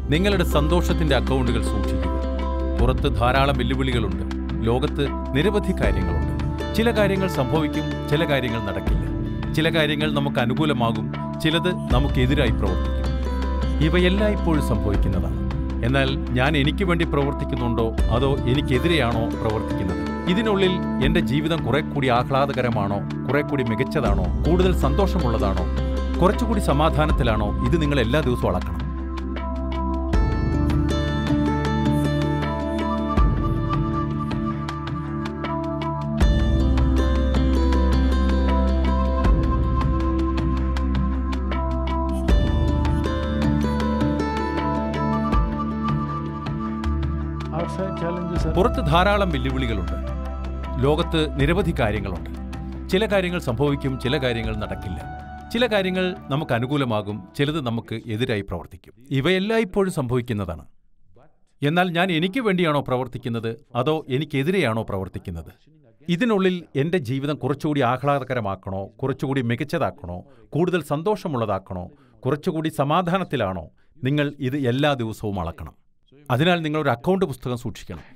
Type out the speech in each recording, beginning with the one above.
നിങ്ങളുടെ സന്തോഷത്തിന്റെ അക്കൗണ്ടുകൾ സൂക്ഷിക്കുക പുറത്ത് ധാരാളം വെല്ലുവിളികളുണ്ട് ലോകത്ത് നിരവധി കാര്യങ്ങളുണ്ട് ചില കാര്യങ്ങൾ സംഭവിക്കും ചില കാര്യങ്ങൾ നടക്കില്ല ചില കാര്യങ്ങൾ നമുക്ക് അനുകൂലമാകും ചിലത് നമുക്കെതിരായി പ്രവർത്തിക്കും ഇവയെല്ലാം ഇപ്പോഴും സംഭവിക്കുന്നതാണ് എന്നാൽ ഞാൻ എനിക്ക് വേണ്ടി പ്രവർത്തിക്കുന്നുണ്ടോ അതോ എനിക്കെതിരെയാണോ പ്രവർത്തിക്കുന്നത് ഇതിനുള്ളിൽ എന്റെ ജീവിതം കുറെ കൂടി ആഹ്ലാദകരമാണോ കുറെ കൂടി മികച്ചതാണോ കൂടുതൽ സന്തോഷമുള്ളതാണോ കുറച്ചുകൂടി സമാധാനത്തിലാണോ ഇത് നിങ്ങൾ എല്ലാ ദിവസവും അളക്കണം Outside challenges are പുറത്ത് ധാരാളം വെല്ലുവിളികളുണ്ട് ലോകത്ത് നിരവധി കാര്യങ്ങളുണ്ട് ചില കാര്യങ്ങൾ സംഭവിക്കും ചില കാര്യങ്ങൾ നടക്കില്ല ചില കാര്യങ്ങൾ നമുക്ക് അനുകൂലമാകും ചിലത് നമുക്ക് എതിരായി പ്രവർത്തിക്കും ഇവയെല്ലാം ഇപ്പോഴും സംഭവിക്കുന്നതാണ് എന്നാൽ ഞാൻ എനിക്ക് വേണ്ടിയാണോ പ്രവർത്തിക്കുന്നത് അതോ എനിക്കെതിരെയാണോ പ്രവർത്തിക്കുന്നത് ഇതിനുള്ളിൽ എൻ്റെ ജീവിതം കുറച്ചുകൂടി ആഹ്ലാദകരമാക്കണോ കുറച്ചുകൂടി മികച്ചതാക്കണോ കൂടുതൽ സന്തോഷമുള്ളതാക്കണോ കുറച്ചുകൂടി സമാധാനത്തിലാണോ നിങ്ങൾ ഇത് എല്ലാ ദിവസവും അളക്കണം അതിനാൽ നിങ്ങളൊരു അക്കൗണ്ട് പുസ്തകം സൂക്ഷിക്കണം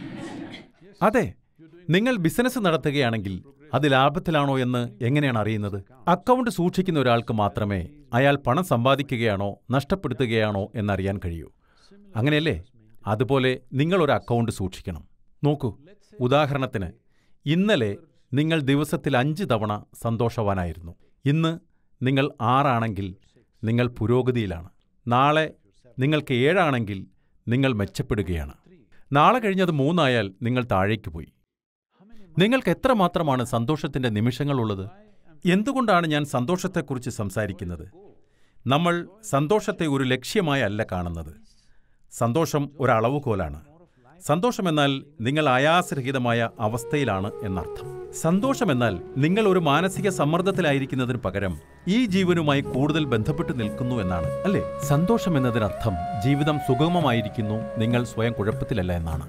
അതെ നിങ്ങൾ ബിസിനസ് നടത്തുകയാണെങ്കിൽ അത് ലാഭത്തിലാണോ എന്ന് എങ്ങനെയാണ് അറിയുന്നത് അക്കൗണ്ട് സൂക്ഷിക്കുന്ന ഒരാൾക്ക് മാത്രമേ അയാൾ പണം സമ്പാദിക്കുകയാണോ നഷ്ടപ്പെടുത്തുകയാണോ എന്നറിയാൻ കഴിയൂ അങ്ങനെയല്ലേ അതുപോലെ നിങ്ങൾ ഒരു അക്കൗണ്ട് സൂക്ഷിക്കണം നോക്കൂ ഉദാഹരണത്തിന് ഇന്നലെ നിങ്ങൾ ദിവസത്തിൽ അഞ്ച് തവണ സന്തോഷവാനായിരുന്നു ഇന്ന് നിങ്ങൾ ആറാണെങ്കിൽ നിങ്ങൾ പുരോഗതിയിലാണ് നാളെ നിങ്ങൾക്ക് ഏഴാണെങ്കിൽ നിങ്ങൾ മെച്ചപ്പെടുകയാണ് നാളെ കഴിഞ്ഞത് മൂന്നായാൽ നിങ്ങൾ താഴേക്ക് പോയി നിങ്ങൾക്ക് എത്രമാത്രമാണ് സന്തോഷത്തിന്റെ നിമിഷങ്ങളുള്ളത് എന്തുകൊണ്ടാണ് ഞാൻ സന്തോഷത്തെക്കുറിച്ച് സംസാരിക്കുന്നത് നമ്മൾ സന്തോഷത്തെ ഒരു ലക്ഷ്യമായി അല്ല കാണുന്നത് സന്തോഷം ഒരു അളവുകോലാണ് സന്തോഷമെന്നാൽ നിങ്ങൾ ആയാസരഹിതമായ അവസ്ഥയിലാണ് എന്നർത്ഥം സന്തോഷമെന്നാൽ നിങ്ങൾ ഒരു മാനസിക സമ്മർദ്ദത്തിലായിരിക്കുന്നതിന് പകരം ഈ ജീവനുമായി കൂടുതൽ ബന്ധപ്പെട്ട് നിൽക്കുന്നു എന്നാണ് അല്ലേ സന്തോഷം എന്നതിനർത്ഥം ജീവിതം സുഗമമായിരിക്കുന്നു നിങ്ങൾ സ്വയം കുഴപ്പത്തിലല്ല എന്നാണ്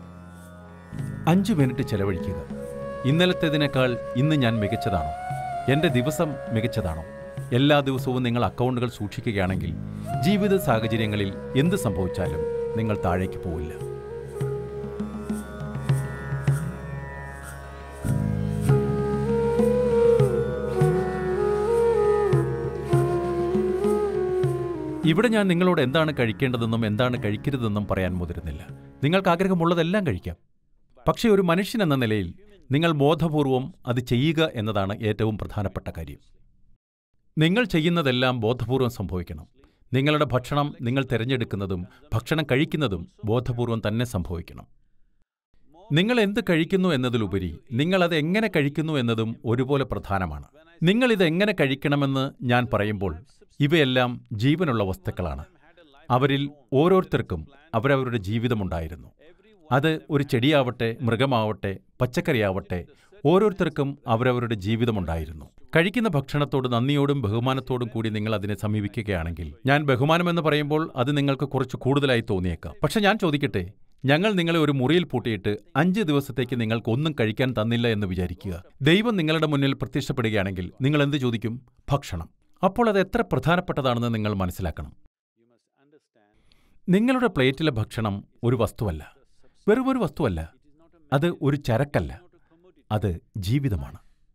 അഞ്ചു മിനിറ്റ് ചെലവഴിക്കുക ഇന്നലത്തേതിനേക്കാൾ ഇന്ന് ഞാൻ മികച്ചതാണോ എൻ്റെ ദിവസം മികച്ചതാണോ എല്ലാ ദിവസവും നിങ്ങൾ അക്കൗണ്ടുകൾ സൂക്ഷിക്കുകയാണെങ്കിൽ ജീവിത സാഹചര്യങ്ങളിൽ എന്ത് സംഭവിച്ചാലും നിങ്ങൾ താഴേക്ക് പോവില്ല ഇവിടെ ഞാൻ നിങ്ങളോട് എന്താണ് കഴിക്കേണ്ടതെന്നും എന്താണ് കഴിക്കരുതെന്നും പറയാൻ മുതിരുന്നില്ല നിങ്ങൾക്ക് ആഗ്രഹമുള്ളതെല്ലാം കഴിക്കാം പക്ഷേ ഒരു മനുഷ്യൻ എന്ന നിലയിൽ നിങ്ങൾ ബോധപൂർവം അത് ചെയ്യുക എന്നതാണ് ഏറ്റവും പ്രധാനപ്പെട്ട കാര്യം നിങ്ങൾ ചെയ്യുന്നതെല്ലാം ബോധപൂർവം സംഭവിക്കണം നിങ്ങളുടെ ഭക്ഷണം നിങ്ങൾ തിരഞ്ഞെടുക്കുന്നതും ഭക്ഷണം കഴിക്കുന്നതും ബോധപൂർവം തന്നെ സംഭവിക്കണം നിങ്ങൾ എന്ത് കഴിക്കുന്നു എന്നതിലുപരി നിങ്ങൾ അത് എങ്ങനെ കഴിക്കുന്നു എന്നതും ഒരുപോലെ പ്രധാനമാണ് നിങ്ങൾ ഇത് എങ്ങനെ കഴിക്കണമെന്ന് ഞാൻ പറയുമ്പോൾ ഇവയെല്ലാം ജീവനുള്ള വസ്തുക്കളാണ് അവരിൽ ഓരോരുത്തർക്കും അവരവരുടെ ജീവിതമുണ്ടായിരുന്നു അത് ഒരു ചെടിയാവട്ടെ മൃഗമാവട്ടെ പച്ചക്കറിയാവട്ടെ ഓരോരുത്തർക്കും അവരവരുടെ ജീവിതമുണ്ടായിരുന്നു കഴിക്കുന്ന ഭക്ഷണത്തോട് നന്ദിയോടും ബഹുമാനത്തോടും കൂടി നിങ്ങൾ അതിനെ സമീപിക്കുകയാണെങ്കിൽ ഞാൻ ബഹുമാനമെന്ന് പറയുമ്പോൾ അത് നിങ്ങൾക്ക് കുറച്ച് കൂടുതലായി തോന്നിയേക്കാം പക്ഷെ ഞാൻ ചോദിക്കട്ടെ ഞങ്ങൾ നിങ്ങളെ ഒരു മുറിയിൽ പൂട്ടിയിട്ട് അഞ്ച് ദിവസത്തേക്ക് നിങ്ങൾക്ക് ഒന്നും കഴിക്കാൻ തന്നില്ല എന്ന് വിചാരിക്കുക ദൈവം നിങ്ങളുടെ മുന്നിൽ പ്രത്യക്ഷപ്പെടുകയാണെങ്കിൽ നിങ്ങൾ എന്ത് ചോദിക്കും ഭക്ഷണം അപ്പോൾ അത് എത്ര പ്രധാനപ്പെട്ടതാണെന്ന് നിങ്ങൾ മനസ്സിലാക്കണം നിങ്ങളുടെ പ്ലേറ്റിലെ ഭക്ഷണം ഒരു വസ്തുവല്ല വെറും ഒരു വസ്തുവല്ല അത് ഒരു ചരക്കല്ല അത് ജീവിതമാണ്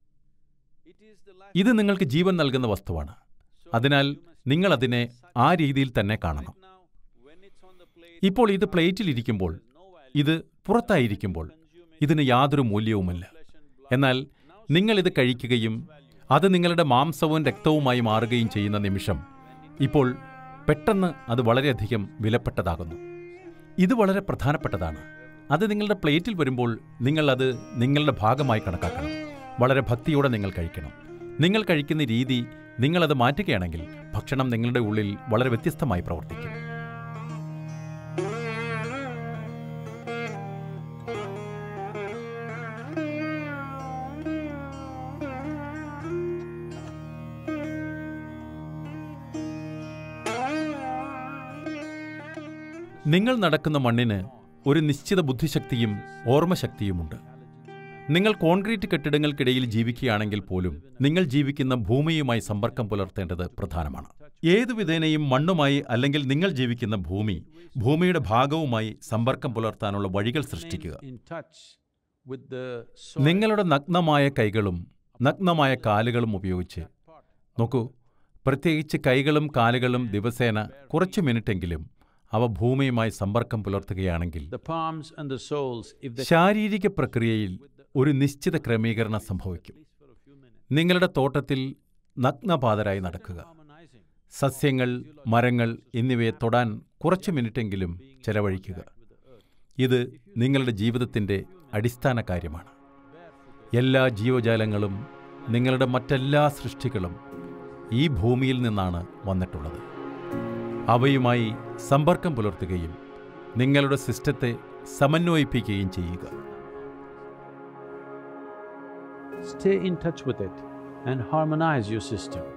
ഇത് നിങ്ങൾക്ക് ജീവൻ നൽകുന്ന വസ്തുവാണ് അതിനാൽ നിങ്ങൾ അതിനെ ആ രീതിയിൽ തന്നെ കാണണം ഇപ്പോൾ ഇത് പ്ലേറ്റിലിരിക്കുമ്പോൾ ഇത് പുറത്തായിരിക്കുമ്പോൾ ഇതിന് യാതൊരു മൂല്യവുമില്ല എന്നാൽ നിങ്ങൾ ഇത് കഴിക്കുകയും അത് നിങ്ങളുടെ മാംസവും രക്തവുമായി മാറുകയും ചെയ്യുന്ന നിമിഷം ഇപ്പോൾ പെട്ടെന്ന് അത് വളരെയധികം വിലപ്പെട്ടതാകുന്നു ഇത് വളരെ പ്രധാനപ്പെട്ടതാണ് അത് നിങ്ങളുടെ പ്ലേറ്റിൽ വരുമ്പോൾ നിങ്ങൾ അത് നിങ്ങളുടെ ഭാഗമായി കണക്കാക്കണം വളരെ ഭക്തിയോടെ നിങ്ങൾ കഴിക്കണം നിങ്ങൾ കഴിക്കുന്ന രീതി നിങ്ങളത് മാറ്റുകയാണെങ്കിൽ ഭക്ഷണം നിങ്ങളുടെ ഉള്ളിൽ വളരെ വ്യത്യസ്തമായി പ്രവർത്തിക്കും നിങ്ങൾ നടക്കുന്ന മണ്ണിന് ഒരു നിശ്ചിത ബുദ്ധിശക്തിയും ഓർമ്മശക്തിയുമുണ്ട് നിങ്ങൾ കോൺക്രീറ്റ് കെട്ടിടങ്ങൾക്കിടയിൽ ജീവിക്കുകയാണെങ്കിൽ പോലും നിങ്ങൾ ജീവിക്കുന്ന ഭൂമിയുമായി സമ്പർക്കം പുലർത്തേണ്ടത് പ്രധാനമാണ് ഏതു വിധേനയും മണ്ണുമായി അല്ലെങ്കിൽ നിങ്ങൾ ജീവിക്കുന്ന ഭൂമി ഭൂമിയുടെ ഭാഗവുമായി സമ്പർക്കം പുലർത്താനുള്ള വഴികൾ സൃഷ്ടിക്കുക in touch with the soil. നിങ്ങളുടെ നഗ്നമായ കൈകളും നഗ്നമായ കാലുകളും ഉപയോഗിച്ച് നോക്കൂ പ്രത്യേകിച്ച് കൈകളും കാലുകളും ദിവസേന കുറച്ചു മിനിറ്റെങ്കിലും അവ ഭൂമിയുമായി സമ്പർക്കം പുലർത്തുകയാണെങ്കിൽ the palms and the soles, if they ശാരീരിക പ്രക്രിയയിൽ ഒരു നിശ്ചിത ക്രമീകരണം സംഭവിക്കും നിങ്ങളുടെ തോട്ടത്തിൽ നഗ്നപാതരായി നടക്കുക harmonizing, സസ്യങ്ങൾ മരങ്ങൾ എന്നിവയെ തൊടാൻ കുറച്ച് മിനിറ്റെങ്കിലും ചെലവഴിക്കുക ഇത് നിങ്ങളുടെ ജീവിതത്തിൻ്റെ അടിസ്ഥാന കാര്യമാണ് എല്ലാ ജീവജാലങ്ങളും നിങ്ങളുടെ മറ്റെല്ലാ സൃഷ്ടികളും ഈ ഭൂമിയിൽ നിന്നാണ് വന്നിട്ടുള്ളത് അവയുമായി സമ്പർക്കം പുലർത്തുകയും നിങ്ങളുടെ സിസ്റ്റത്തെ സമന്വയിപ്പിക്കുകയും ചെയ്യുക stay in touch with it and harmonize your system.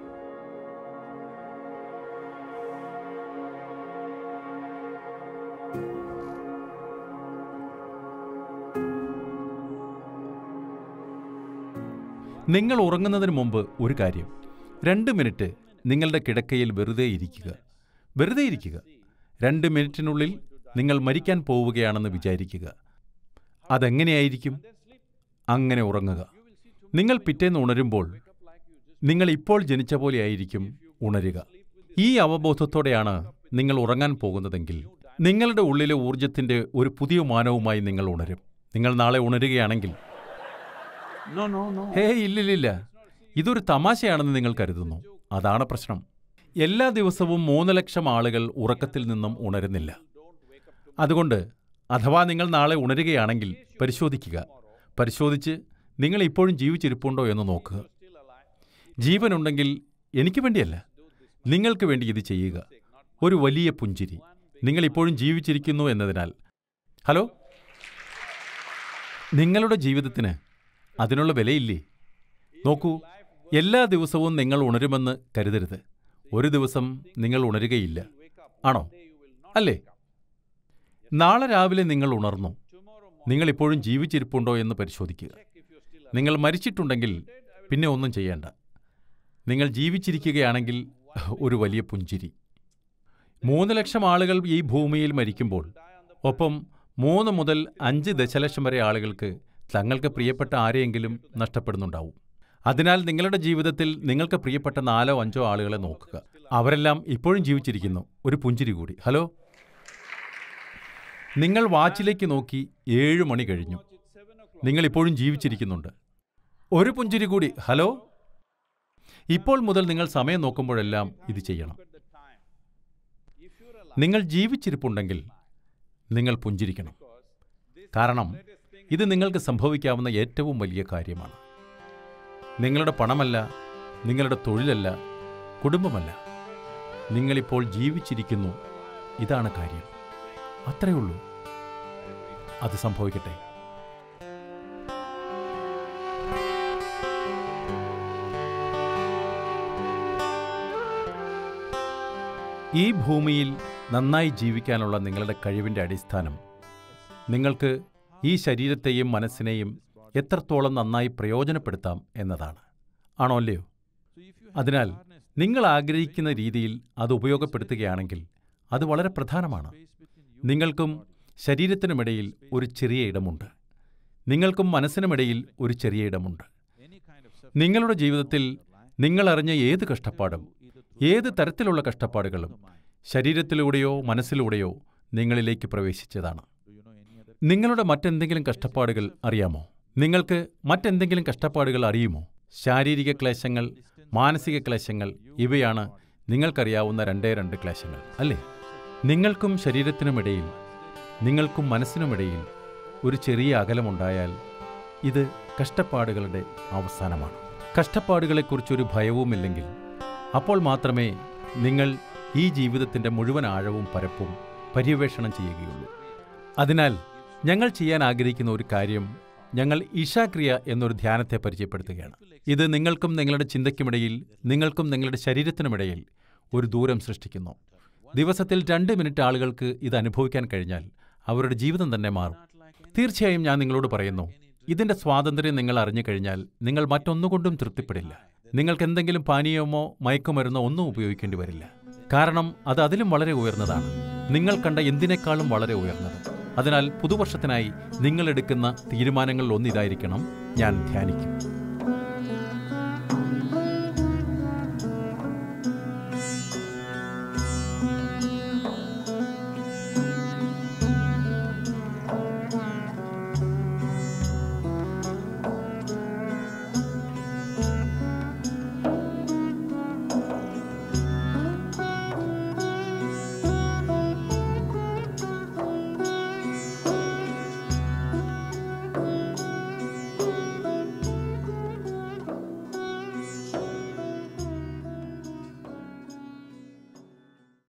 നിങ്ങൾ ഉറങ്ങുന്നതിന് മുമ്പ് ഒരു കാര്യം രണ്ട് മിനിറ്റ് നിങ്ങളുടെ കിടക്കയിൽ വെറുതെ ഇരിക്കുക വെറുതെ ഇരിക്കുക രണ്ട് മിനിറ്റിനുള്ളിൽ നിങ്ങൾ മരിക്കാൻ പോവുകയാണെന്ന് വിചാരിക്കുക അതെങ്ങനെയായിരിക്കും അങ്ങനെ ഉറങ്ങുക നിങ്ങൾ പിറ്റേന്ന് ഉണരുമ്പോൾ നിങ്ങൾ ഇപ്പോൾ ജനിച്ച പോലെയായിരിക്കും ഉണരുക ഈ അവബോധത്തോടെയാണ് നിങ്ങൾ ഉറങ്ങാൻ പോകുന്നതെങ്കിൽ നിങ്ങളുടെ ഉള്ളിലെ ഊർജത്തിന്റെ ഒരു പുതിയ മാനവുമായി നിങ്ങൾ ഉണരും നിങ്ങൾ നാളെ ഉണരുകയാണെങ്കിൽ No, no, no. ഹേ ഇല്ലില്ലില്ല ഇതൊരു തമാശയാണെന്ന് നിങ്ങൾ കരുതുന്നു അതാണ് പ്രശ്നം എല്ലാ ദിവസവും മൂന്ന് ലക്ഷം ആളുകൾ ഉറക്കത്തിൽ നിന്നും ഉണരുന്നില്ല അതുകൊണ്ട് അഥവാ നിങ്ങൾ നാളെ ഉണരുകയാണെങ്കിൽ പരിശോധിക്കുക പരിശോധിച്ച് നിങ്ങൾ ഇപ്പോഴും ജീവിച്ചിരിപ്പുണ്ടോ എന്ന് നോക്കുക ജീവനുണ്ടെങ്കിൽ എനിക്ക് വേണ്ടിയല്ല നിങ്ങൾക്ക് വേണ്ടി ഇത് ചെയ്യുക ഒരു വലിയ പുഞ്ചിരി നിങ്ങൾ ഇപ്പോഴും ജീവിച്ചിരിക്കുന്നു എന്നതിനാൽ ഹലോ നിങ്ങളുടെ ജീവിതത്തിന് അതിനുള്ള വിലയില്ലേ നോക്കൂ എല്ലാ ദിവസവും നിങ്ങൾ ഉണരുമെന്ന് കരുതരുത് ഒരു ദിവസം നിങ്ങൾ ഉണരുകയില്ല ആണോ അല്ലേ നാളെ രാവിലെ നിങ്ങൾ ഉണർന്നു നിങ്ങൾ ഇപ്പോഴും ജീവിച്ചിരിപ്പുണ്ടോ എന്ന് പരിശോധിക്കുക നിങ്ങൾ മരിച്ചിട്ടുണ്ടെങ്കിൽ പിന്നെ ഒന്നും ചെയ്യേണ്ട നിങ്ങൾ ജീവിച്ചിരിക്കുകയാണെങ്കിൽ ഒരു വലിയ പുഞ്ചിരി മൂന്ന് ലക്ഷം ആളുകൾ ഈ ഭൂമിയിൽ മരിക്കുമ്പോൾ ഒപ്പം മൂന്ന് മുതൽ അഞ്ച് ദശലക്ഷം വരെ ആളുകൾക്ക് തങ്ങൾക്ക് പ്രിയപ്പെട്ട ആരെയെങ്കിലും നഷ്ടപ്പെടുന്നുണ്ടാവും അതിനാൽ നിങ്ങളുടെ ജീവിതത്തിൽ നിങ്ങൾക്ക് പ്രിയപ്പെട്ട നാലോ അഞ്ചോ ആളുകളെ നോക്കുക അവരെല്ലാം ഇപ്പോഴും ജീവിച്ചിരിക്കുന്നു ഒരു പുഞ്ചിരി കൂടി ഹലോ നിങ്ങൾ വാച്ചിലേക്ക് നോക്കി ഏഴ് മണി കഴിഞ്ഞു നിങ്ങൾ ഇപ്പോഴും ജീവിച്ചിരിക്കുന്നുണ്ട് ഒരു പുഞ്ചിരി കൂടി ഹലോ ഇപ്പോൾ മുതൽ നിങ്ങൾ സമയം നോക്കുമ്പോഴെല്ലാം ഇത് ചെയ്യണം നിങ്ങൾ ജീവിച്ചിരിപ്പുണ്ടെങ്കിൽ നിങ്ങൾ പുഞ്ചിരിക്കണം കാരണം ഇത് നിങ്ങൾക്ക് സംഭവിക്കാവുന്ന ഏറ്റവും വലിയ കാര്യമാണ് നിങ്ങളുടെ പണമല്ല നിങ്ങളുടെ തൊഴിലല്ല കുടുംബമല്ല നിങ്ങളിപ്പോൾ ജീവിച്ചിരിക്കുന്നു ഇതാണ് കാര്യം അത്രയേ ഉള്ളൂ അത് സംഭവിക്കട്ടെ ഈ ഭൂമിയിൽ നന്നായി ജീവിക്കാനുള്ള നിങ്ങളുടെ കഴിവിൻ്റെ അടിസ്ഥാനം നിങ്ങൾക്ക് ഈ ശരീരത്തെയും മനസ്സിനെയും എത്രത്തോളം നന്നായി പ്രയോജനപ്പെടുത്താം എന്നതാണ് ആണോ അല്ലയോ അതിനാൽ നിങ്ങൾ ആഗ്രഹിക്കുന്ന രീതിയിൽ അത് ഉപയോഗപ്പെടുത്തുകയാണെങ്കിൽ അത് വളരെ പ്രധാനമാണ് നിങ്ങൾക്കും ശരീരത്തിനുമിടയിൽ ഒരു ചെറിയ ഇടമുണ്ട് നിങ്ങൾക്കും മനസ്സിനുമിടയിൽ ഒരു ചെറിയ ഇടമുണ്ട് നിങ്ങളുടെ ജീവിതത്തിൽ നിങ്ങൾ അറിഞ്ഞ ഏത് കഷ്ടപ്പാടും ഏത് തരത്തിലുള്ള കഷ്ടപ്പാടുകളും ശരീരത്തിലൂടെയോ മനസ്സിലൂടെയോ നിങ്ങളിലേക്ക് പ്രവേശിച്ചതാണ് നിങ്ങളുടെ മറ്റെന്തെങ്കിലും കഷ്ടപ്പാടുകൾ അറിയാമോ നിങ്ങൾക്ക് മറ്റെന്തെങ്കിലും കഷ്ടപ്പാടുകൾ അറിയുമോ ശാരീരിക ക്ലേശങ്ങൾ മാനസിക ക്ലേശങ്ങൾ ഇവയാണ് നിങ്ങൾക്കറിയാവുന്ന രണ്ടേ രണ്ട് ക്ലേശങ്ങൾ അല്ലേ നിങ്ങൾക്കും ശരീരത്തിനുമിടയിൽ നിങ്ങൾക്കും മനസ്സിനുമിടയിൽ ഒരു ചെറിയ അകലമുണ്ടായാൽ ഇത് കഷ്ടപ്പാടുകളുടെ അവസാനമാണ് കഷ്ടപ്പാടുകളെക്കുറിച്ചൊരു ഭയവുമില്ലെങ്കിൽ അപ്പോൾ മാത്രമേ നിങ്ങൾ ഈ ജീവിതത്തിൻ്റെ മുഴുവൻ ആഴവും പരപ്പും പര്യവേഷണം ചെയ്യുകയുള്ളൂ അതിനാൽ ഞങ്ങൾ ചെയ്യാൻ ആഗ്രഹിക്കുന്ന ഒരു കാര്യം ഞങ്ങൾ ഇഷാക്രിയ എന്നൊരു ധ്യാനത്തെ പരിചയപ്പെടുത്തുകയാണ് ഇത് നിങ്ങൾക്കും നിങ്ങളുടെ ചിന്തയ്ക്കുമിടയിൽ നിങ്ങൾക്കും നിങ്ങളുടെ ശരീരത്തിനുമിടയിൽ ഒരു ദൂരം സൃഷ്ടിക്കുന്നു ദിവസത്തിൽ രണ്ട് മിനിറ്റ് ആളുകൾക്ക് ഇത് അനുഭവിക്കാൻ കഴിഞ്ഞാൽ അവരുടെ ജീവിതം തന്നെ മാറും തീർച്ചയായും ഞാൻ നിങ്ങളോട് പറയുന്നു ഇതിന്റെ സ്വാതന്ത്ര്യം നിങ്ങൾ അറിഞ്ഞു കഴിഞ്ഞാൽ നിങ്ങൾ മറ്റൊന്നുകൊണ്ടും തൃപ്തിപ്പെടില്ല നിങ്ങൾക്ക് എന്തെങ്കിലും പാനീയമോ മയക്കുമരുന്നോ ഒന്നും ഉപയോഗിക്കേണ്ടി വരില്ല കാരണം അത് അതിലും വളരെ ഉയർന്നതാണ് നിങ്ങൾ കണ്ട എന്തിനേക്കാളും വളരെ ഉയർന്നത് അതിനാൽ പുതുവർഷത്തിനായി നിങ്ങൾ എടുക്കുന്ന തീരുമാനങ്ങളിൽ ഒന്നിതായിരിക്കണം ഞാൻ ധ്യാനിക്കും